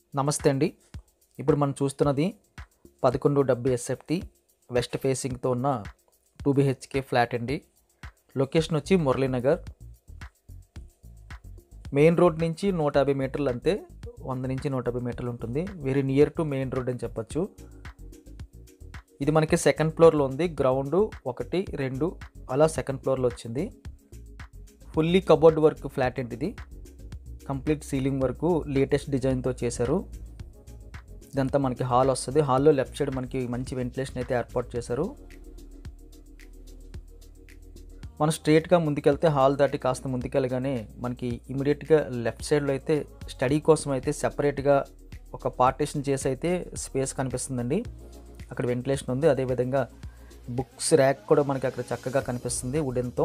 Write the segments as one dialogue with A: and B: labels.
A: నమస్తే అండి ఇప్పుడు మనం చూస్తున్నది పదకొండు డెబ్బై ఎస్ఎఫ్టీ వెస్ట్ ఫేసింగ్తో ఉన్న టూ బిహెచ్కే ఫ్లాట్ అండి లొకేషన్ వచ్చి మురళీనగర్ మెయిన్ రోడ్ నుంచి నూట యాభై మీటర్లు అంతే వంద నుంచి నూట యాభై మీటర్లు ఉంటుంది very near to main road అని చెప్పొచ్చు ఇది మనకి సెకండ్ ఫ్లోర్లో ఉంది గ్రౌండ్ ఒకటి రెండు అలా సెకండ్ ఫ్లోర్లో వచ్చింది ఫుల్లీ కబోర్డ్ వర్క్ ఫ్లాట్ అండి ఇది కంప్లీట్ సీలింగ్ వరకు లేటెస్ట్ డిజైన్తో చేశారు ఇదంతా మనకి హాల్ వస్తుంది హాల్లో లెఫ్ట్ సైడ్ మనకి మంచి వెంటిలేషన్ అయితే ఏర్పాటు చేశారు మనం స్ట్రేట్గా ముందుకెళ్తే హాల్ దాటి కాస్త ముందుకెళ్ళగానే మనకి ఇమీడియట్గా లెఫ్ట్ సైడ్లో అయితే స్టడీ కోసం అయితే సెపరేట్గా ఒక పార్టీషన్ చేసి అయితే స్పేస్ కనిపిస్తుందండి అక్కడ వెంటిలేషన్ ఉంది అదేవిధంగా బుక్స్ ర్యాక్ కూడా మనకి అక్కడ చక్కగా కనిపిస్తుంది వుడెన్తో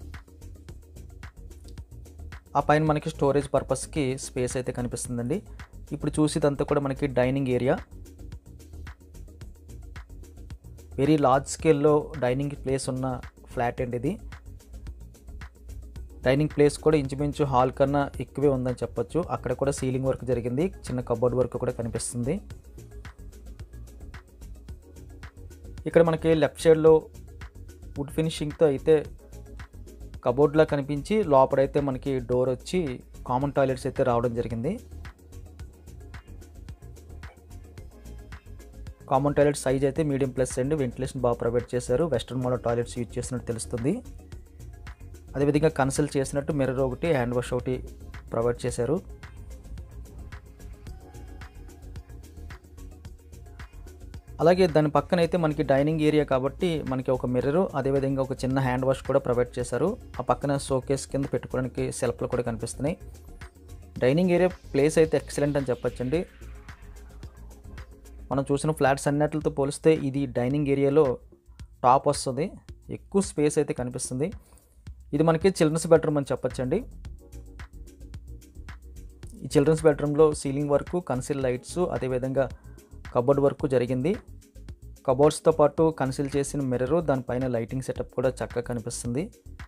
A: ఆ పైన మనకి స్టోరేజ్ పర్పస్కి స్పేస్ అయితే కనిపిస్తుందండి ఇప్పుడు చూసేదంతా కూడా మనకి డైనింగ్ ఏరియా వెరీ లార్జ్ స్కేల్లో డైనింగ్ ప్లేస్ ఉన్న ఫ్లాట్ అండి ఇది డైనింగ్ ప్లేస్ కూడా ఇంచుమించు హాల్ కన్నా ఎక్కువే ఉందని చెప్పొచ్చు అక్కడ కూడా సీలింగ్ వర్క్ జరిగింది చిన్న కబోర్డ్ వర్క్ కూడా కనిపిస్తుంది ఇక్కడ మనకి లెఫ్ట్ సైడ్లో వుడ్ ఫినిషింగ్తో అయితే కబోర్డ్లా కనిపించి లోపలైతే మనకి డోర్ వచ్చి కామన్ టాయిలెట్స్ అయితే రావడం జరిగింది కామన్ టాయిలెట్ సైజ్ అయితే మీడియం ప్లస్ అండి వెంటిలేషన్ బాగా ప్రొవైడ్ చేశారు వెస్ట్రన్ మోడల్ టాయిలెట్స్ యూజ్ చేసినట్టు తెలుస్తుంది అదేవిధంగా కన్సల్ట్ చేసినట్టు మిర్రర్ ఒకటి హ్యాండ్ వాష్ ఒకటి ప్రొవైడ్ చేశారు అలాగే దాని పక్కన అయితే మనకి డైనింగ్ ఏరియా కాబట్టి మనకి ఒక మిర్రర్ అదేవిధంగా ఒక చిన్న హ్యాండ్ వాష్ కూడా ప్రొవైడ్ చేశారు ఆ పక్కన షోకేస్ కింద పెట్టుకోవడానికి సెల్ఫ్లు కూడా కనిపిస్తున్నాయి డైనింగ్ ఏరియా ప్లేస్ అయితే ఎక్సలెంట్ అని చెప్పొచ్చండి మనం చూసిన ఫ్లాట్స్ అన్నిటితో పోలిస్తే ఇది డైనింగ్ ఏరియాలో టాప్ వస్తుంది ఎక్కువ స్పేస్ అయితే కనిపిస్తుంది ఇది మనకి చిల్డ్రన్స్ బెడ్రూమ్ అని చెప్పొచ్చండి ఈ చిల్డ్రన్స్ బెడ్రూమ్లో సీలింగ్ వర్క్ కన్సిల్ లైట్స్ అదేవిధంగా కబోర్డ్ వర్క్ జరిగింది కబోర్డ్స్తో పాటు కన్సిల్ చేసిన మిర్రర్ దానిపైన లైటింగ్ సెటప్ కూడా చక్కగా కనిపిస్తుంది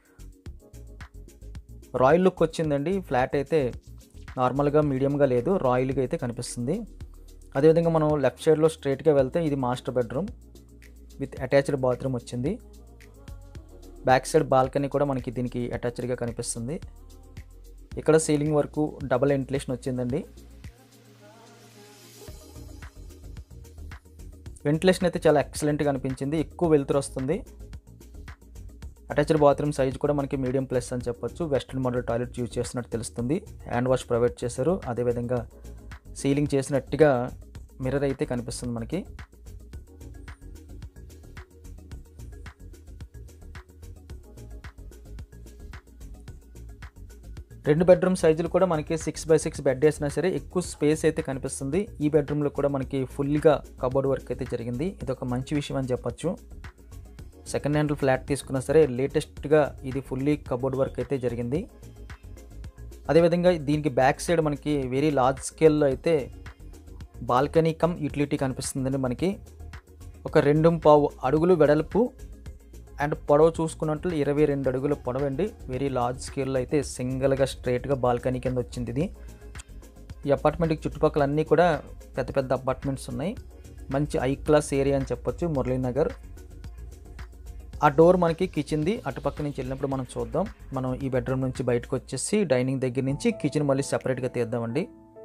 A: రాయల్ లుక్ వచ్చిందండి ఫ్లాట్ అయితే నార్మల్గా మీడియంగా లేదు రాయల్గా అయితే కనిపిస్తుంది అదేవిధంగా మనం లెఫ్ట్ సైడ్లో స్ట్రైట్గా వెళ్తే ఇది master bedroom with attached bathroom వచ్చింది బ్యాక్ సైడ్ బాల్కనీ కూడా మనకి దీనికి అటాచ్డ్గా కనిపిస్తుంది ఇక్కడ సీలింగ్ వరకు డబల్ వెంటిలేషన్ వచ్చిందండి వెంటిలేషన్ అయితే చాలా ఎక్సలెంట్గా అనిపించింది ఎక్కువ వెలుతురు వస్తుంది అటాచ్డ్ బాత్రూమ్ సైజ్ కూడా మనకి మీడియం ప్లస్ అని చెప్పొచ్చు వెస్ట్రన్ మోడల్ టాయిలెట్ యూజ్ చేస్తున్నట్టు తెలుస్తుంది హ్యాండ్ వాష్ ప్రొవైడ్ చేశారు అదేవిధంగా సీలింగ్ చేసినట్టుగా మిర్రర్ అయితే కనిపిస్తుంది మనకి రెండు బెడ్రూమ్ సైజులు కూడా మనకి సిక్స్ బై సిక్స్ బెడ్ వేసినా సరే ఎక్కువ స్పేస్ అయితే కనిపిస్తుంది ఈ బెడ్రూమ్లో కూడా మనకి ఫుల్గా కబోర్డ్ వర్క్ అయితే జరిగింది ఇది ఒక మంచి విషయం అని చెప్పొచ్చు సెకండ్ హ్యాండ్ ఫ్లాట్ తీసుకున్నా సరే లేటెస్ట్గా ఇది ఫుల్లీ కబోర్డ్ వర్క్ అయితే జరిగింది అదేవిధంగా దీనికి బ్యాక్ సైడ్ మనకి వెరీ లార్జ్ స్కేల్లో అయితే బాల్కనీ కమ్ యూటిలిటీ కనిపిస్తుందండి మనకి ఒక రెండు పావు అడుగులు వెడల్పు అండ్ పొడవు చూసుకున్నట్లు ఇరవై రెండు అడుగుల పొడవు అండి వెరీ లార్జ్ స్కేల్లో అయితే సింగిల్గా స్ట్రైట్గా బాల్కనీ కింద వచ్చింది ఇది ఈ అపార్ట్మెంట్కి చుట్టుపక్కల అన్నీ కూడా పెద్ద పెద్ద అపార్ట్మెంట్స్ ఉన్నాయి మంచి హై క్లాస్ ఏరియా అని చెప్పొచ్చు మురళీనగర్ ఆ డోర్ మనకి కిచెన్ది అటుపక్క నుంచి వెళ్ళినప్పుడు మనం చూద్దాం మనం ఈ బెడ్రూమ్ నుంచి బయటకు వచ్చేసి డైనింగ్ దగ్గర నుంచి కిచెన్ మళ్ళీ సెపరేట్గా తీద్దామండి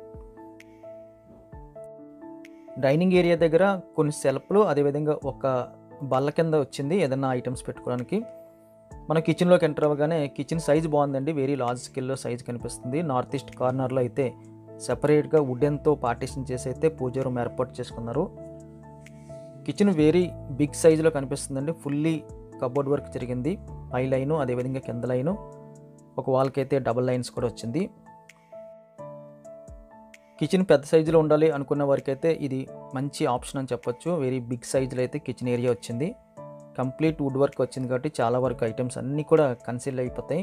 A: డైనింగ్ ఏరియా దగ్గర కొన్ని సెల్ఫ్లు అదేవిధంగా ఒక బల్ల కింద వచ్చింది ఏదైనా ఐటమ్స్ పెట్టుకోవడానికి మనం కిచెన్లోకి ఎంటర్ అవ్వగానే కిచెన్ సైజ్ బాగుందండి వెరీ లార్జ్ స్కేల్లో సైజ్ కనిపిస్తుంది నార్త్ ఈస్ట్ కార్నర్లో అయితే సెపరేట్గా వుడెన్తో పార్టీషన్ చేసి అయితే పూజ రూమ్ ఏర్పాటు చేసుకున్నారు కిచెన్ వెరీ బిగ్ సైజులో కనిపిస్తుందండి ఫుల్లీ కబోర్డ్ వర్క్ జరిగింది పై లైను అదేవిధంగా కింద లైను ఒక వాల్కి అయితే డబల్ లైన్స్ కూడా వచ్చింది కిచెన్ పెద్ద సైజులో ఉండాలి అనుకున్న వారికి అయితే ఇది మంచి ఆప్షన్ అని చెప్పొచ్చు వెరీ బిగ్ సైజులో అయితే కిచెన్ ఏరియా వచ్చింది కంప్లీట్ వుడ్ వర్క్ వచ్చింది కాబట్టి చాలా వరకు ఐటమ్స్ అన్నీ కూడా కన్సిల్ అయిపోతాయి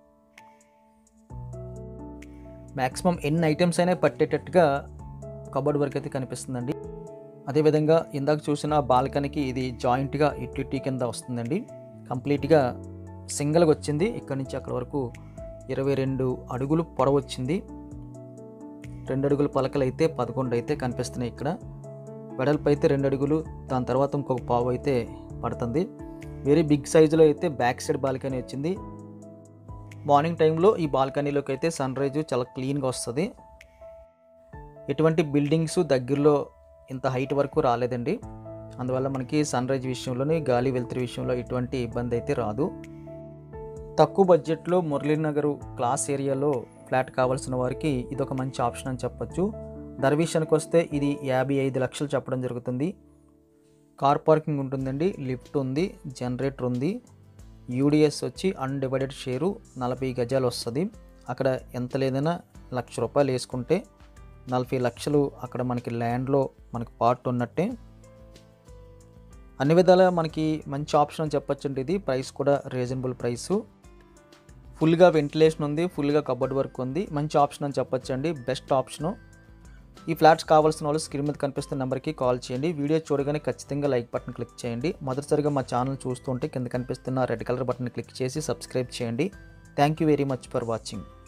A: మ్యాక్సిమం ఎన్ని ఐటమ్స్ అయినా పట్టేటట్టుగా కబోర్డ్ వర్క్ అయితే కనిపిస్తుందండి అదేవిధంగా ఇందాక చూసిన బాల్కనీకి ఇది జాయింట్గా యూటిలిటీ కింద వస్తుందండి కంప్లీట్గా సింగిల్గా వచ్చింది ఇక్కడ నుంచి అక్కడ వరకు ఇరవై రెండు అడుగులు పొడవు వచ్చింది రెండు అడుగుల పలకలు అయితే పదకొండు అయితే కనిపిస్తున్నాయి ఇక్కడ వెడల్పు అయితే రెండు అడుగులు దాని తర్వాత ఇంకొక పావు అయితే పడుతుంది వెరీ బిగ్ సైజులో అయితే బ్యాక్ సైడ్ బాల్కనీ వచ్చింది మార్నింగ్ టైంలో ఈ బాల్కనీలోకి అయితే సన్ రైజ్ చాలా క్లీన్గా వస్తుంది ఎటువంటి బిల్డింగ్స్ దగ్గరలో ఇంత హైట్ వరకు రాలేదండి అందువల్ల మనకి సన్ రైజ్ విషయంలోని గాలి వెలుతురు విషయంలో ఎటువంటి ఇబ్బంది అయితే రాదు తక్కువ బడ్జెట్లో మురళీనగర్ క్లాస్ ఏరియాలో ఫ్లాట్ కావాల్సిన వారికి ఇది ఒక మంచి ఆప్షన్ అని చెప్పొచ్చు ధర విషయానికి వస్తే ఇది యాభై ఐదు లక్షలు చెప్పడం జరుగుతుంది కార్ పార్కింగ్ ఉంటుందండి లిఫ్ట్ ఉంది జనరేటర్ ఉంది యూడిఎస్ వచ్చి అన్డివైడెడ్ షేరు నలభై గజాలు వస్తుంది అక్కడ ఎంత లేదైనా లక్ష రూపాయలు వేసుకుంటే నలభై లక్షలు అక్కడ మనకి ల్యాండ్లో మనకి పార్ట్ ఉన్నట్టే అన్ని విధాలా మనకి మంచి ఆప్షన్ అని చెప్పొచ్చండి ఇది ప్రైస్ కూడా రీజనబుల్ ప్రైసు ఫుల్గా వెంటిలేషన్ ఉంది ఫుల్గా కబోర్డ్ వర్క్ ఉంది మంచి ఆప్షన్ అని చెప్పొచ్చండి బెస్ట్ ఆప్షను ఈ ఫ్లాట్స్ కావాల్సిన వాళ్ళు స్క్రీన్ మీద కనిపిస్తున్న నెంబర్కి కాల్ చేయండి వీడియో చూడగానే ఖచ్చితంగా లైక్ బటన్ క్లిక్ చేయండి మొదటిసారిగా మా ఛానల్ చూస్తుంటే కింద కనిపిస్తున్న రెడ్ కలర్ బటన్ క్లిక్ చేసి సబ్స్క్రైబ్ చేయండి thank you very much for watching